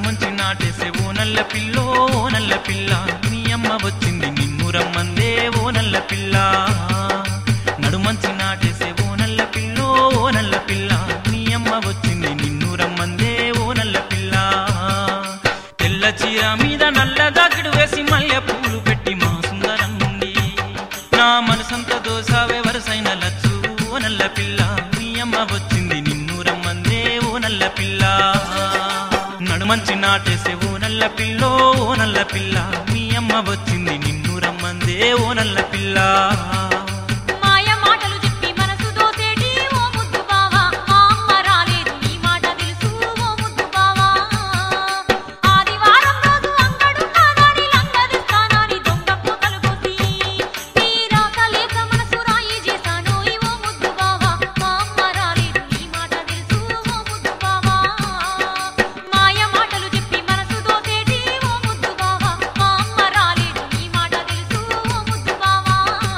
నడుమంచి నాటేసే ఓ నల్ల పిల్లో ఓ నల్ల పిల్ల మీ అమ్మ వచ్చింది నిన్ను రమ్మందే ఓ నల్ల పిల్ల నడుమంచి నాటేసే ఓ నల్ల పిల్లో ఓ నల్ల పిల్ల మీ అమ్మ వచ్చింది నిన్ను రమ్మందే ఓ నల్ల పిల్ల తెల్ల చీర మీద నల్ల దాకిడు వేసి మల్లె పూలు పెట్టి మా సుందరం నుండి నా మనసంతా దోసావే వరసైన లచ్చు ఓ నల్ల పిల్ల మీ అమ్మ వచ్చింది నిన్ను రమ్మందే ఓ నల్ల పిల్ల నడుమంచి నాటేసే ఓ నల్ల పిల్లో ఓ నల్ల పిల్ల మీ అమ్మ వచ్చింది నిన్ను రమ్మందే ఓ నల్ల పిల్ల మాయ మాటలు చెప్పి మనసు దోసేటి ఓ ముద్దు బావా మా అమ్మ రాలేదు నీ మాట తెలుసు ఓ ముద్దు బావా ఆదివారం రోజు అంగడున్నానని లంగదిస్తానని దొంగ పూతలు కోసి తీరాక లేక మనసు రాయి చేశాను ఓ ముద్దు బావా మా అమ్మ రాలేదు నీ మాట తెలుసు ఓ ముద్దు బావా మాయ మాటలు చెప్పి మనసు దోసేటి ఓ ముద్దు బావా మా అమ్మ రాలేదు నీ మాట తెలుసు ఓ ముద్దు బావా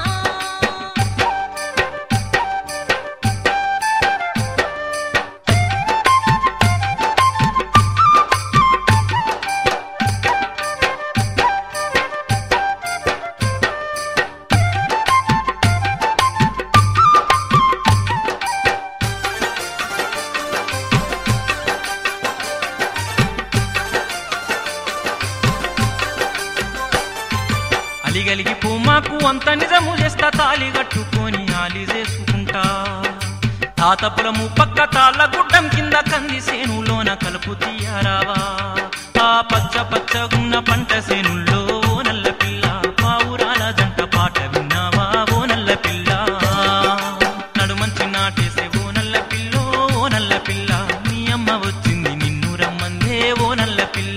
అలిగలిగి పూమాకు అంత నిజము చేస్తా తాలి కట్టుకొని ఆలి చేసుకుంటా తాతపులము పక్క తాళ్ళ గుడ్డం కింద కంది సేనులోన కలుపు తీయరావా ఆ పచ్చ పచ్చగున్న పంట సేనుల్లో ఓ నల్ల పిల్ల పావురాల జంట పాట విన్నావా ఓ నల్ల పిల్ల నడుమంచి నాటేసే ఓ నల్ల పిల్లో ఓ నల్ల పిల్ల మీ అమ్మ వచ్చింది నిన్ను రమ్మందే ఓ నల్ల పిల్ల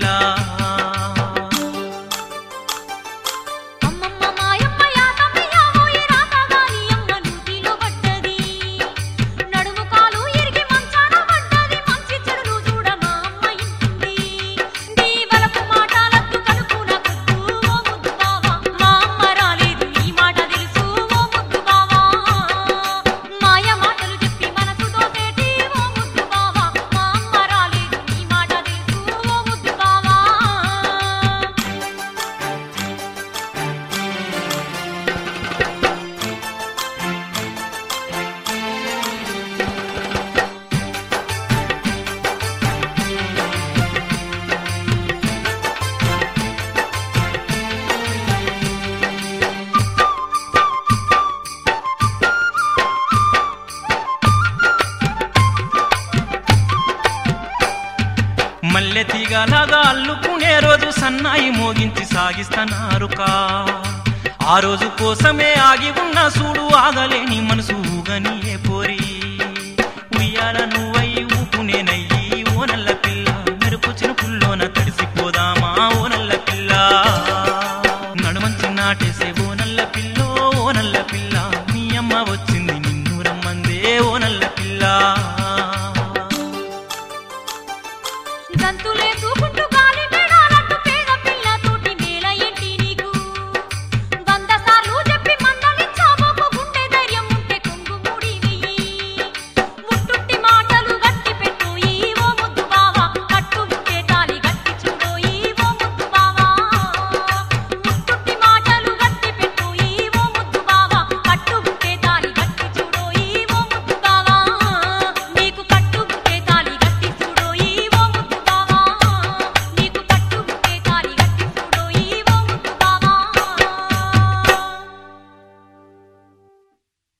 అమ్మమ్మ మాయమ్మ యాతమ్మ యావోయి రాతగాని అమ్మ నూతిలో పడ్డది నడుము కాలు ఇరిగి మంచాన పడ్డది మంచి చెడులు చూడ మా అమ్మ ఇంటుంది దీవలపు మాటలద్దు కలుపున కొద్దు ఓ ముద్దు బావా మా అమ్మ రాలేదు ఈ మాట తెలుసు ఓ ముద్దు బావా మాయ మాటలు చెప్పి మనసు దోసేటి ఓ ముద్దు బావా మా అమ్మ రాలేదు ఈ మాట తెలుసు ఓ ముద్దు బావా మల్లె తీగలాగా అల్లుకునే రోజు సన్నాయి మోగించి సాగిస్తన్నారుకా ఆ రోజు కోసమే ఆగి ఉన్న సూడు ఆగలేని మనసు ఊగనియే పోరి ఉయ్యాల నువ్వై ఊపునేనయ్యి ఓ నల్ల పిల్ల మెరుపు చినుకుల్లోన తడిసిపోదామా ఓ నల్ల పిల్ల నడుమంచి నాటేసే ఓ నల్ల పిల్లో ఓ నల్ల పిల్ల మీ అమ్మ వచ్చింది నిన్ను రమ్మందే ఓ నల్ల పిల్ల గంతులే తూపు